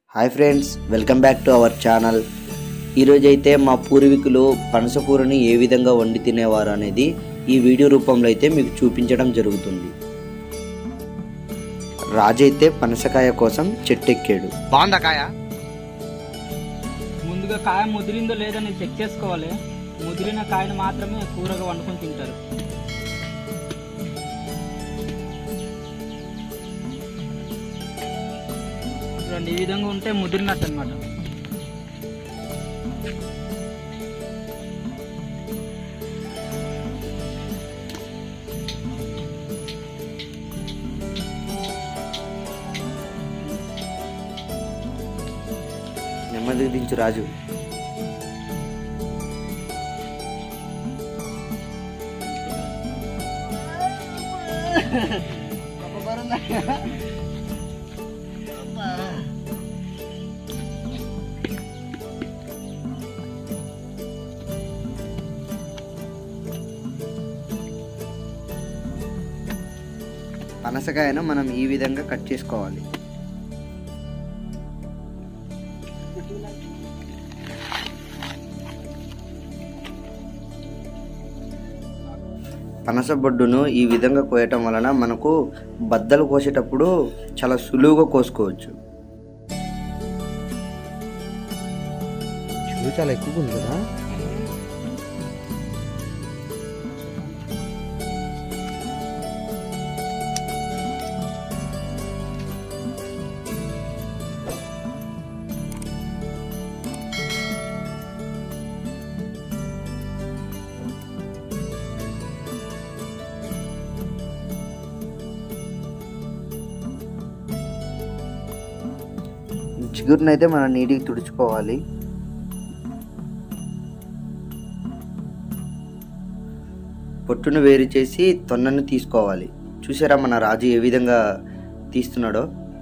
hi friends welcome back to our channel ఈరోజైతే మా పూర్వీకులు పనసకూరని ఏ విధంగా వండి తినేవారు అనేది ఈ వీడియో రూపంలో అయితే మీకు చూపించడం జరుగుతుంది రాజు అయితే పనసకాయ కోసం చెట్టెక్కాడు బాగుందా కాయ ముందుగా కాయ ముదిరిందో లేదని చెక్ చేసుకోవాలి ముదిరిన కాయను మాత్రమే కూరగా వండుకొని తింటారు చూడండి ఈ విధంగా ఉంటే ముదిరినట్టు అనమాట నెమ్మదిగా దించు రాజు పనసకాయను మనం ఈ విధంగా కట్ చేసుకోవాలి పనస బొడ్డును ఈ విధంగా కోయటం వలన మనకు బద్దలు కోసేటప్పుడు చాలా సులువుగా కోసుకోవచ్చు చాలా ఎక్కువ ఉంది కదా చిగురునైతే మనం నీటికి తుడుచుకోవాలి పొట్టును వేరు చేసి తొన్నను తీసుకోవాలి చూసారా మన రాజు ఏ విధంగా తీస్తున్నాడో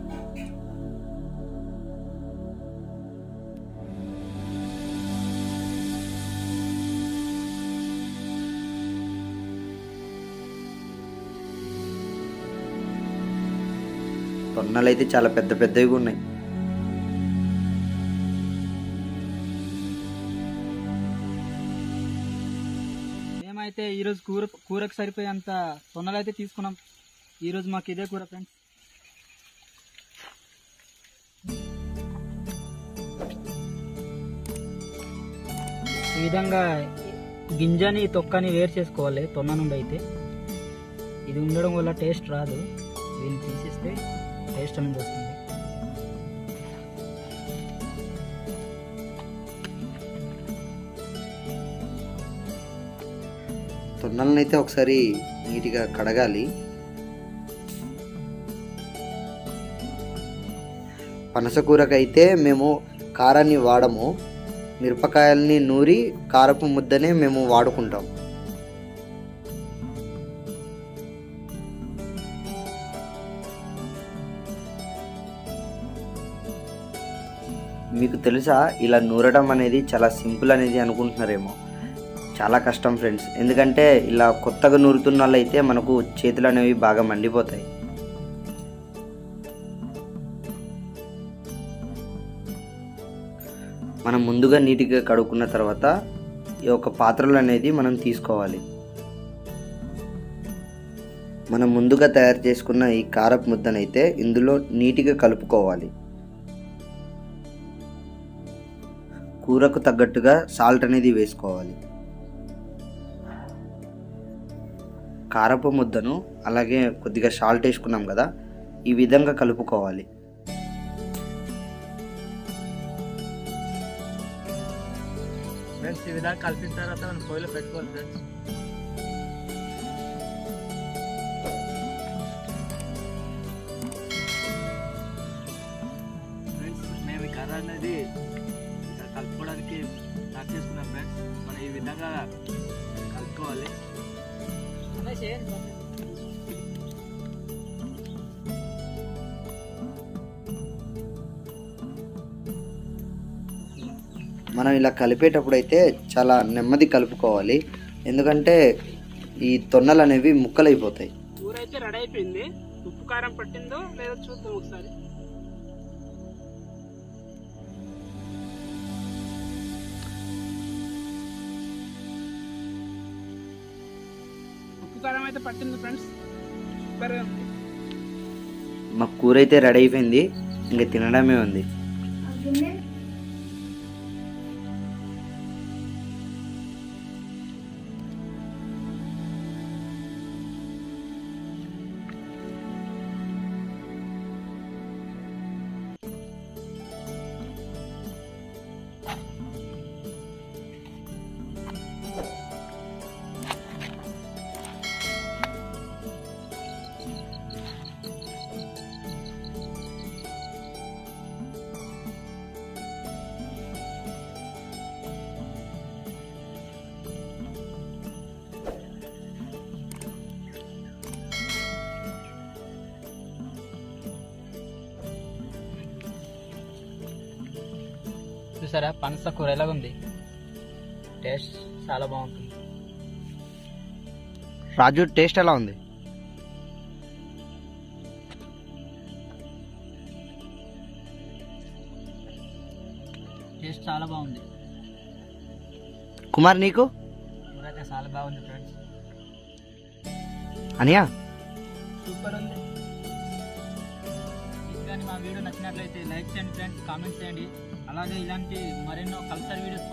తొన్నలు అయితే చాలా పెద్ద పెద్దవి ఉన్నాయి మేమైతే ఈరోజు కూర కూరకు సరిపోయేంత తొన్నలు అయితే తీసుకున్నాం ఈరోజు మాకు ఇదే కూర ఫ్రెండ్స్ ఈ విధంగా గింజని తొక్కని వేరు చేసుకోవాలి తొన్న నుండి అయితే ఇది ఉండడం వల్ల టేస్ట్ రాదు దీన్ని తీసేస్తే టేస్ట్ అనేది వస్తుంది తొన్నలను అయితే ఒకసారి నీట్గా కడగాలి పనసకూరకైతే మేము కారాన్ని వాడము మిరపకాయల్ని నూరి కారపు ముద్దనే మేము వాడుకుంటాం మీకు తెలుసా ఇలా నూరడం అనేది చాలా సింపుల్ అనేది అనుకుంటున్నారేమో చాలా కష్టం ఫ్రెండ్స్ ఎందుకంటే ఇలా కొత్తగా నూరుతున్న వాళ్ళైతే మనకు చేతులు అనేవి బాగా మండిపోతాయి మనం ముందుగా నీట్గా కడుక్కున్న తర్వాత ఈ యొక్క పాత్రలు అనేది మనం తీసుకోవాలి మనం ముందుగా తయారు చేసుకున్న ఈ కారపు ముద్దనైతే ఇందులో నీట్గా కలుపుకోవాలి కూరకు తగ్గట్టుగా సాల్ట్ అనేది వేసుకోవాలి కారపు ముద్దను అలాగే కొద్దిగా సాల్ట్ వేసుకున్నాం కదా ఈ విధంగా కలుపుకోవాలి ఫ్రెండ్స్ ఈ విధంగా కలిపిన తర్వాత మనం పొయ్యిలో పెట్టుకోవాలి ఫ్రెండ్స్ ఫ్రెండ్స్ మేము ఈ కర్ర అనేది ఇలా కలుపుకోవడానికి స్టార్ట్ చేసుకున్నాం ఫ్రెండ్స్ మనం ఈ విధంగా కలుపుకోవాలి మనం ఇలా కలిపేటప్పుడు అయితే చాలా నెమ్మది కలుపుకోవాలి ఎందుకంటే ఈ తొన్నలు అనేవి ముక్కలైపోతాయి కూర అయితే రెడీ అయిపోయింది ఉప్పు కారం పట్టిందో లేదో చూద్దాం ఒకసారి అయితే పట్టింది ఫ్రెండ్స్ సూపర్గా ఉంది మా కూర అయితే రెడీ అయిపోయింది ఇంకా తినడమే ఉంది చూసారా పనస కూర ఎలాగ ఉంది టేస్ట్ చాలా బాగుంటుంది రాజు టేస్ట్ ఎలా ఉంది టేస్ట్ చాలా బాగుంది కుమార్ నీకు కూర అయితే చాలా బాగుంది ఫ్రెండ్స్ అనియా సూపర్ ఉంది మీకు కానీ మా వీడియో నచ్చినట్లయితే లైక్ చేయండి ఫ్రెండ్స్ కామెంట్ చేయండి అలాగే ఇలాంటి మరెన్నో కల్చర్ వీడియోస్